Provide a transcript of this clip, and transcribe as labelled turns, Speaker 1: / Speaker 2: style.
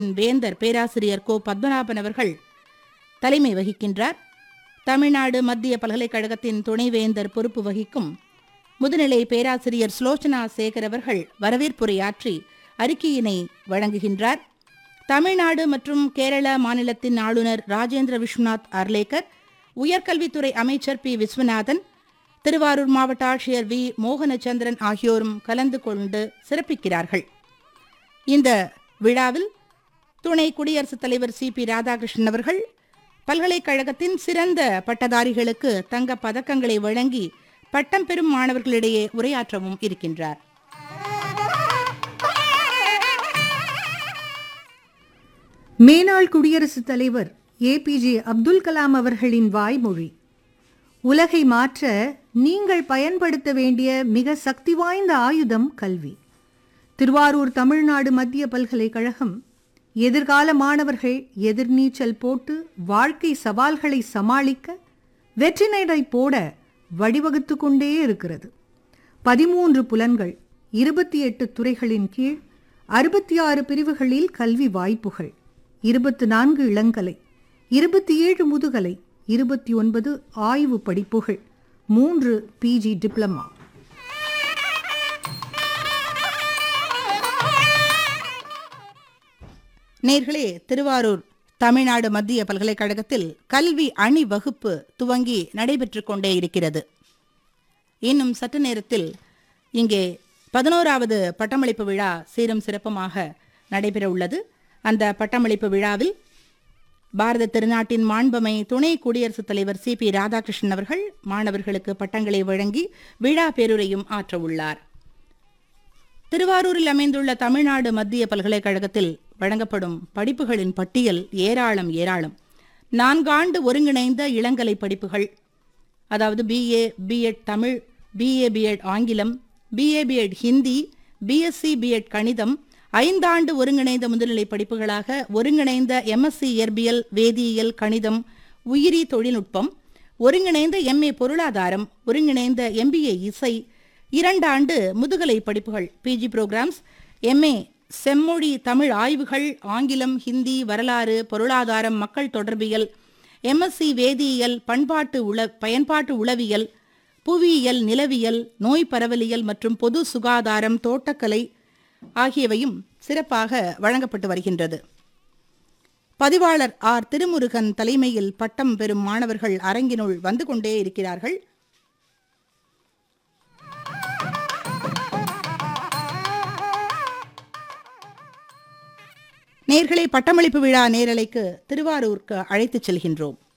Speaker 1: வேந்தர் பேராசிரியர் கோ பத்மநாபன் அவர்கள் தலைமை வகிக்கின்றார் தமிழ்நாடு மத்திய பல்கலைக்கழகத்தின் துணைவேந்தர் பொறுப்பு வகிக்கும் முதுநிலை பேராசிரியர் ஸ்லோச்சனா சேகர் அவர்கள் வரவேற்புரையாற்றி அறிக்கையினை வழங்குகின்றார் தமிழ்நாடு மற்றும் கேரள மாநிலத்தின் ஆளுநர் ராஜேந்திர விஸ்வநாத் அர்லேக்கர் உயர்கல்வித்துறை அமைச்சர் பி விஸ்வநாதன் திருவாரூர் மாவட்ட ஆட்சியர் வி மோகனச்சந்திரன் ஆகியோரும் கலந்து கொண்டு சிறப்பிக்கிறார்கள் இந்த விழாவில் துணை குடியரசுத் தலைவர் சி பி ராதாகிருஷ்ணன் அவர்கள் பல்கலைக்கழகத்தின் சிறந்த பட்டதாரிகளுக்கு தங்க பதக்கங்களை வழங்கி பட்டம் பெறும் மாணவர்களிடையே உரையாற்றவும் இருக்கின்றார்
Speaker 2: மேனாள் குடியரசுத் தலைவர் ஏபிஜே அப்துல் கலாம் அவர்களின் வாய்மொழி உலகை மாற்ற நீங்கள் பயன்படுத்த வேண்டிய மிக சக்தி வாய்ந்த ஆயுதம் கல்வி திருவாரூர் தமிழ்நாடு மத்திய பல்கலைக்கழகம் எதிர்கால மாணவர்கள் எதிர்நீச்சல் போட்டு வாழ்க்கை சவால்களை சமாளிக்க வெற்றி நடை போட வழிவகுத்து கொண்டே இருக்கிறது பதிமூன்று புலன்கள் இருபத்தி எட்டு துறைகளின் கீழ் அறுபத்தி ஆறு பிரிவுகளில் கல்வி வாய்ப்புகள் இருபத்து நான்கு இளங்கலை இருபத்தி ஏழு முதுகலை இருபத்தி ஒன்பது ஆய்வு படிப்புகள் மூன்று பிஜி டிப்ளமா
Speaker 1: நேர்களே திருவாரூர் தமிழ்நாடு மத்திய பல்கலைக்கழகத்தில் கல்வி அணி வகுப்பு துவங்கி நடைபெற்றுக் கொண்டே இருக்கிறது இன்னும் சற்று நேரத்தில் இங்கே பதினோராவது பட்டமளிப்பு விழா சீரும் சிறப்புமாக நடைபெற உள்ளது அந்த பட்டமளிப்பு விழாவில் பாரத திருநாட்டின் மாண்பமை துணை குடியரசுத் தலைவர் சி பி ராதாகிருஷ்ணன் அவர்கள் மாணவர்களுக்கு பட்டங்களை வழங்கி விழா பேருரையும் ஆற்ற உள்ளார் திருவாரூரில் அமைந்துள்ள தமிழ்நாடு மத்திய பல்கலைக்கழகத்தில் வழங்கப்படும் படிப்புகளின் பட்டியல் ஏராளம் ஏராளம் நான்காண்டு ஒருங்கிணைந்த இளங்கலை படிப்புகள் அதாவது BA BEd Tamil BA BEd ஆங்கிலம் BA BEd Hindi BSc BEd கணிதம் ஐந்தாண்டு ஒருங்கிணைந்த முதுநிலை படிப்புகளாக ஒருங்கிணைந்த எம்எஸ்சி இயற்பியல் வேதியியல் கணிதம் உயிரி தொழில்நுட்பம் ஒருங்கிணைந்த எம்ஏ பொருளாதாரம் ஒருங்கிணைந்த எம்பிஏ இசை இரண்டாண்டு முதுகலை படிப்புகள் பிஜி ப்ரோக்ராம்ஸ் எம்ஏ செம்மொழி தமிழ் ஆய்வுகள் ஆங்கிலம் ஹிந்தி வரலாறு பொருளாதாரம் மக்கள் தொடர்பியல் எம்எஸ்சி வேதியியல் பண்பாட்டு உள பயன்பாட்டு உளவியல் புவியியல் நிலவியல் நோய் பரவலியல் மற்றும் பொது சுகாதாரம் தோட்டக்கலை ஆகியவையும் சிறப்பாக வழங்கப்பட்டு வருகின்றது பதிவாளர் ஆர் திருமுருகன் தலைமையில் பட்டம் பெறும் மாணவர்கள் அரங்கினுள் வந்து கொண்டே இருக்கிறார்கள் நேர்களை பட்டமளிப்பு விழா நேரலைக்கு திருவாரூருக்கு அழைத்துச் செல்கின்றோம்